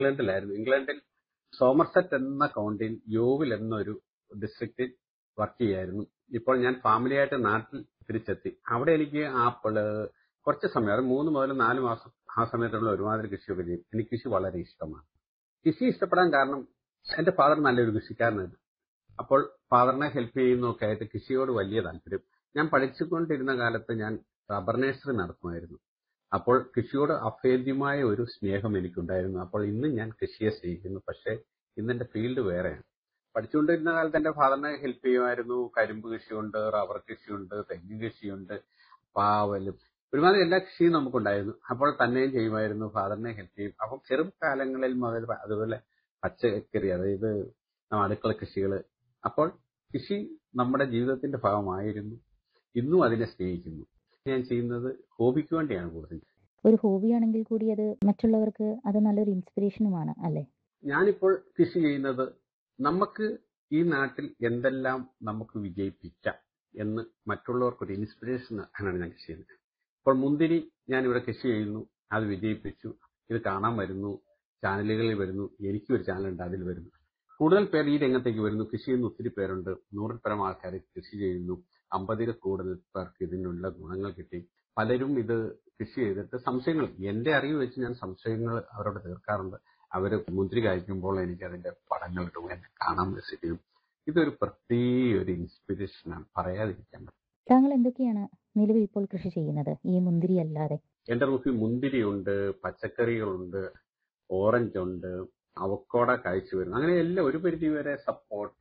ഇംഗ്ലണ്ടിലായിരുന്നു ഇംഗ്ലണ്ടിൽ സോമർസെറ്റ് എന്ന കൗണ്ടിൽ യോവിൽ എന്നൊരു ഡിസ്ട്രിക്റ്റിൽ വർക്ക് ചെയ്യായിരുന്നു ഇപ്പോൾ ഞാൻ ഫാമിലിയായിട്ട് നാട്ടിൽ തിരിച്ചെത്തി അവിടെ എനിക്ക് ആപ്പിള് കുറച്ച് സമയം അത് മൂന്ന് മുതൽ നാല് മാസം ആ സമയത്തുള്ള ഒരുമാതിരി കൃഷിയൊക്കെ ചെയ്യും എനിക്ക് കൃഷി വളരെ ഇഷ്ടമാണ് കൃഷി ഇഷ്ടപ്പെടാൻ കാരണം എന്റെ ഫാദർ നല്ലൊരു കൃഷിക്കാരനായിരുന്നു അപ്പോൾ ഫാദറിനെ ഹെൽപ്പ് ചെയ്യുന്നതൊക്കെ ആയിട്ട് കൃഷിയോട് വലിയ താല്പര്യം ഞാൻ പഠിച്ചുകൊണ്ടിരുന്ന കാലത്ത് ഞാൻ റബ്ബർ നഴ്സറി നടത്തുമായിരുന്നു അപ്പോൾ കൃഷിയോട് അഭേദ്യമായ ഒരു സ്നേഹം എനിക്കുണ്ടായിരുന്നു അപ്പോൾ ഇന്ന് ഞാൻ കൃഷിയെ സ്നേഹിക്കുന്നു പക്ഷേ ഇന്ന് എന്റെ ഫീൽഡ് വേറെയാണ് പഠിച്ചുകൊണ്ടിരുന്ന കാലത്ത് എന്റെ ഫാദറിനെ ഹെൽപ്പ് ചെയ്യുമായിരുന്നു കരിമ്പ് കൃഷിയുണ്ട് റബ്ബർ കൃഷിയുണ്ട് തെങ്ങ് കൃഷിയുണ്ട് പാവലും ഒരുമാതിരി എല്ലാ കൃഷിയും നമുക്കുണ്ടായിരുന്നു അപ്പോൾ തന്നെയും ചെയ്യുമായിരുന്നു ഫാദറിനെ ഹെൽപ്പ് ചെയ്യും അപ്പം ചെറുകാലങ്ങളിൽ മുതൽ അതുപോലെ പച്ചക്കറി അതായത് നമ്മ അടുക്കള കൃഷികൾ അപ്പോൾ കൃഷി നമ്മുടെ ജീവിതത്തിന്റെ ഭാഗമായിരുന്നു ഇന്നും അതിനെ സ്നേഹിക്കുന്നു ഞാൻ ചെയ്യുന്നത് ഹോബിക്ക് വേണ്ടിയാണ് കൂടുതൽ ഒരു ഹോബിയാണെങ്കിൽ കൂടി അത് മറ്റുള്ളവർക്ക് അത് നല്ലൊരു ഇൻസ്പിറേഷനുമാണ് അല്ലേ ഞാനിപ്പോൾ കൃഷി ചെയ്യുന്നത് നമുക്ക് ഈ നാട്ടിൽ എന്തെല്ലാം നമുക്ക് വിജയിപ്പിക്കാം എന്ന് മറ്റുള്ളവർക്ക് ഒരു ഇൻസ്പിറേഷൻ ആണ് ഞാൻ കൃഷി ചെയ്യുന്നത് ഇപ്പോൾ മുന്തിരി ഞാൻ ഇവിടെ കൃഷി ചെയ്യുന്നു അത് വിജയിപ്പിച്ചു ഇത് കാണാൻ വരുന്നു ചാനലുകളിൽ വരുന്നു എനിക്കും ഒരു ചാനലുണ്ട് അതിൽ വരുന്നു കൂടുതൽ പേർ ഈ രംഗത്തേക്ക് വരുന്നു കൃഷി ചെയ്യുന്ന ഒത്തിരി പേരുണ്ട് നൂറിൽ പരം ആൾക്കാർ കൃഷി ചെയ്യുന്നു അമ്പതിൽ കൂടുതൽ പേർക്ക് ഇതിനുള്ള ഗുണങ്ങൾ കിട്ടി പലരും ഇത് കൃഷി ചെയ്തിട്ട് സംശയങ്ങൾ എന്റെ അറിവ് വെച്ച് ഞാൻ സംശയങ്ങൾ അവരോട് തീർക്കാറുണ്ട് അവർ മുന്തിരി കഴിക്കുമ്പോൾ എനിക്ക് അതിന്റെ പടങ്ങൾ ഇടും എന്നെ കാണാൻ മെസ്സേജ് ഇതൊരു പ്രത്യേക ഒരു ഇൻസ്പിറേഷനാണ് പറയാതിരിക്കാൻ പറ്റും താങ്കൾ എന്തൊക്കെയാണ് നിലവിൽ ഇപ്പോൾ കൃഷി ചെയ്യുന്നത് ഈ മുന്തിരി അല്ലാതെ എന്റെ റൂഫിൽ മുന്തിരിയുണ്ട് പച്ചക്കറികളുണ്ട് ഓറഞ്ച് ഉണ്ട് അവക്കോട കായ്ച്ചു വരുന്നു അങ്ങനെ എല്ലാം ഒരു പരിധി വരെ സപ്പോട്ട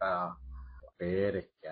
പേരയ്ക്ക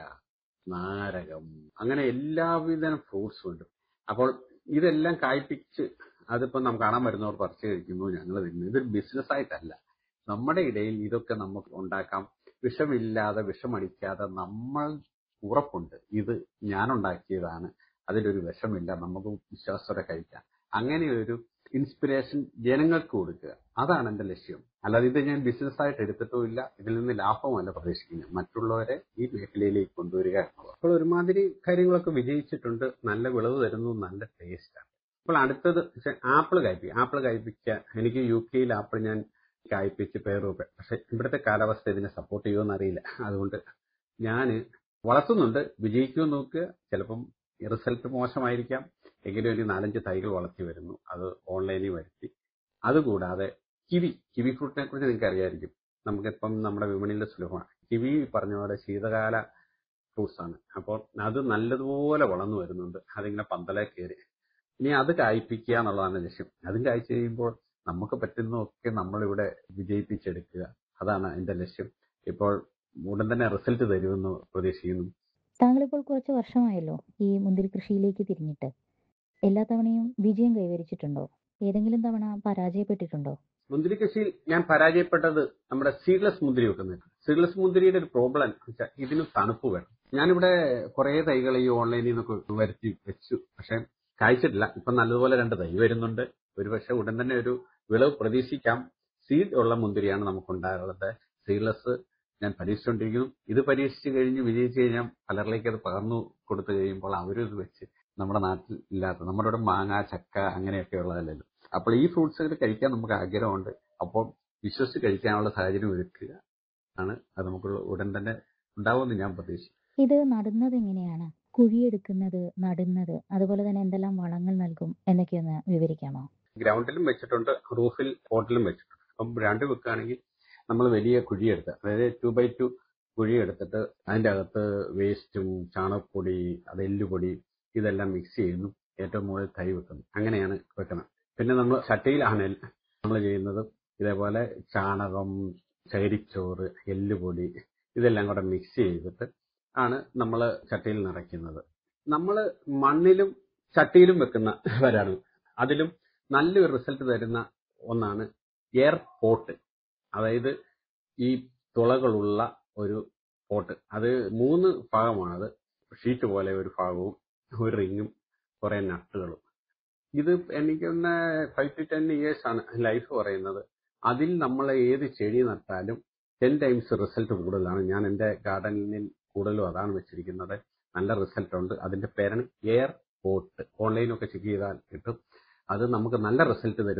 നാരകം അങ്ങനെ എല്ലാവിധ ഫ്രൂട്ട്സും ഉണ്ട് അപ്പോൾ ഇതെല്ലാം കായ്പിച്ച് അതിപ്പോ നമുക്ക് കാണാൻ വരുന്നവർ പറിച്ചു കഴിക്കുന്നു ഞങ്ങൾ തിന്നു ഇതൊരു ബിസിനസ് ആയിട്ടല്ല നമ്മുടെ ഇടയിൽ ഇതൊക്കെ നമുക്ക് ഉണ്ടാക്കാം വിഷമില്ലാതെ വിഷമടിക്കാതെ നമ്മൾ ഉറപ്പുണ്ട് ഇത് ഞാൻ ഉണ്ടാക്കിയതാണ് അതിലൊരു വിഷമില്ല നമുക്ക് വിശ്വാസത്തോടെ കഴിക്കാം അങ്ങനെ ഒരു ഇൻസ്പിറേഷൻ ജനങ്ങൾക്ക് കൊടുക്കുക അതാണ് എന്റെ ലക്ഷ്യം അല്ലാതെ ഇത് ഞാൻ ബിസിനസ് ആയിട്ട് എടുത്തിട്ടും ഇല്ല ഇതിൽ നിന്ന് ലാഭമല്ല പ്രതീക്ഷിക്കുന്നത് മറ്റുള്ളവരെ ഈ മേഖലയിലേക്ക് കൊണ്ടുവരിക എന്നുള്ളത് അപ്പോൾ ഒരുമാതിരി കാര്യങ്ങളൊക്കെ വിജയിച്ചിട്ടുണ്ട് നല്ല വിളവ് തരുന്നു നല്ല ടേസ്റ്റാണ് അപ്പോൾ അടുത്തത് ആപ്പിൾ കായ്പിക്കുക ആപ്പിൾ കായ്പിക്കുക എനിക്ക് യു കെയിൽ ആപ്പിൾ ഞാൻ കായ്പിച്ച് പേരൂപ പക്ഷെ ഇവിടുത്തെ കാലാവസ്ഥ ഇതിനെ സപ്പോർട്ട് ചെയ്യുമെന്ന് അറിയില്ല അതുകൊണ്ട് ഞാൻ വളർത്തുന്നുണ്ട് വിജയിക്കുമെന്ന് നോക്കുക ചിലപ്പം റിസൾട്ട് മോശമായിരിക്കാം എങ്കിലും ഒരു നാലഞ്ച് തൈകൾ വളർത്തി വരുന്നു അത് ഓൺലൈനിൽ വരുത്തി അതുകൂടാതെ കിവി കിവി ഫ്രൂട്ടിനെ കുറിച്ച് നിങ്ങൾക്ക് അറിയായിരിക്കും നമുക്കിപ്പം നമ്മുടെ വിപണിയിൽ സുലഭമാണ് കിവി പറഞ്ഞ പോലെ ശീതകാല ഫ്രൂട്ട്സ് ആണ് അപ്പോൾ അത് നല്ലതുപോലെ വളർന്നു വരുന്നുണ്ട് അതിങ്ങനെ പന്തലെ കയറി ഇനി അത് കായ്പിക്കുക എന്നുള്ളതാണ് ലക്ഷ്യം അതും കായ്ച്ചു കഴിയുമ്പോൾ നമുക്ക് പറ്റുന്നതൊക്കെ നമ്മളിവിടെ വിജയിപ്പിച്ചെടുക്കുക അതാണ് എന്റെ ലക്ഷ്യം ഇപ്പോൾ ഉടൻ തന്നെ റിസൾട്ട് തരുമെന്ന് പ്രതീക്ഷിക്കുന്നു താങ്കളിപ്പോൾ കുറച്ച് വർഷമായല്ലോ ഈ മുന്തിരി കൃഷിയിലേക്ക് തിരിഞ്ഞിട്ട് എല്ലാ തവണയും വിജയം കൈവരിച്ചിട്ടുണ്ടോ ഏതെങ്കിലും തവണ പരാജയപ്പെട്ടിട്ടുണ്ടോ മുന്തിരി കൃഷിയിൽ ഞാൻ പരാജയപ്പെട്ടത് നമ്മുടെ സീഡ്ലെസ് മുന്തിരി വെക്കുന്നത് സീഡ്ലെസ് മുന്തിരിയുടെ ഒരു പ്രോബ്ലം വെച്ചാൽ ഇതിന് തണുപ്പ് വേണം ഞാനിവിടെ കുറെ തൈകൾ ഈ ഓൺലൈനിൽ നിന്നൊക്കെ വരുത്തി വെച്ചു പക്ഷെ കായ്ച്ചിട്ടില്ല ഇപ്പൊ നല്ലതുപോലെ രണ്ട് തൈ വരുന്നുണ്ട് ഒരുപക്ഷെ ഉടൻ തന്നെ ഒരു വിളവ് പ്രതീക്ഷിക്കാം സീഡ് ഉള്ള മുന്തിരിയാണ് നമുക്കുണ്ടാകുന്നത് സീഡ്ലെസ് ഞാൻ പരീക്ഷിച്ചുകൊണ്ടിരിക്കുന്നു ഇത് പരീക്ഷിച്ച് കഴിഞ്ഞ് വിജയിച്ചു കഴിഞ്ഞാൽ പലരിലേക്ക് അത് പകർന്നു കൊടുത്തു കഴിയുമ്പോൾ അവരും ഇത് വെച്ച് നമ്മുടെ നാട്ടിൽ ഇല്ലാത്ത നമ്മുടെ ഇവിടെ മാങ്ങ ചക്ക അങ്ങനെയൊക്കെ ഉള്ളതല്ലല്ലോ അപ്പോൾ ഈ ഫ്രൂട്ട്സുകൾ കഴിക്കാൻ നമുക്ക് ആഗ്രഹമുണ്ട് അപ്പോൾ വിശ്വസിച്ച് കഴിക്കാനുള്ള സാഹചര്യം ഒരുക്കുക ആണ് അത് നമുക്ക് ഉടൻ തന്നെ ഉണ്ടാവുമെന്ന് ഞാൻ പ്രതീക്ഷിക്കുന്നു ഇത് നടുന്നത് എങ്ങനെയാണ് കുഴിയെടുക്കുന്നത് നടുന്നത് അതുപോലെ തന്നെ എന്തെല്ലാം വളങ്ങൾ നൽകും എന്നൊക്കെയൊന്ന് വിവരിക്കാമോ ഗ്രൗണ്ടിലും വെച്ചിട്ടുണ്ട് റൂഫിൽ പോട്ടിലും വെച്ചിട്ടുണ്ട് അപ്പം ഗ്രൗണ്ടിൽ വെക്കുകയാണെങ്കിൽ നമ്മൾ വലിയ കുഴിയെടുത്ത് അതായത് ടു ബൈ ടു കുഴിയെടുത്തിട്ട് അതിൻ്റെ അകത്ത് വേസ്റ്റും ചാണകപ്പൊടി അത് എല്ലുപൊടി ഇതെല്ലാം മിക്സ് ചെയ്യുന്നു ഏറ്റവും മുകളിൽ തൈ വെക്കുന്നു അങ്ങനെയാണ് വെക്കുന്നത് പിന്നെ നമ്മൾ ചട്ടിയിലാണ് നമ്മൾ ചെയ്യുന്നത് ഇതേപോലെ ചാണകം ചകിരിച്ചോറ് എല്ലുപൊടി ഇതെല്ലാം കൂടെ മിക്സ് ചെയ്തിട്ട് ആണ് നമ്മൾ ചട്ടിയിൽ നിറയ്ക്കുന്നത് നമ്മൾ മണ്ണിലും ചട്ടിയിലും വെക്കുന്നവരാണ് അതിലും നല്ലൊരു റിസൾട്ട് തരുന്ന ഒന്നാണ് എയർ പോട്ട് അതായത് ഈ തുളകളുള്ള ഒരു പോട്ട് അത് മൂന്ന് ഭാഗമാണത് ഷീറ്റ് പോലെ ഒരു ഭാഗവും ഒരു റിങ്ങും കുറെ നട്ടുകളും ഇത് എനിക്കൊന്ന് ഫൈവ് ടു ടെൻ ഇയേഴ്സ് ആണ് ലൈഫ് പറയുന്നത് അതിൽ നമ്മൾ ഏത് ചെടി നട്ടാലും ടെൻ ടൈംസ് റിസൾട്ട് കൂടുതലാണ് ഞാൻ എൻ്റെ ഗാർഡനിൽ കൂടുതലും അതാണ് വെച്ചിരിക്കുന്നത് നല്ല റിസൾട്ട് ഉണ്ട് അതിന്റെ പേരാണ് എയർ പോട്ട് ഓൺലൈനൊക്കെ ചെക്ക് ചെയ്താൽ കിട്ടും അത് നമുക്ക് നല്ല റിസൾട്ട് തരുന്നു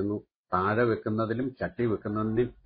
താഴെ വെക്കുന്നതിലും ചട്ടി വെക്കുന്നതിലും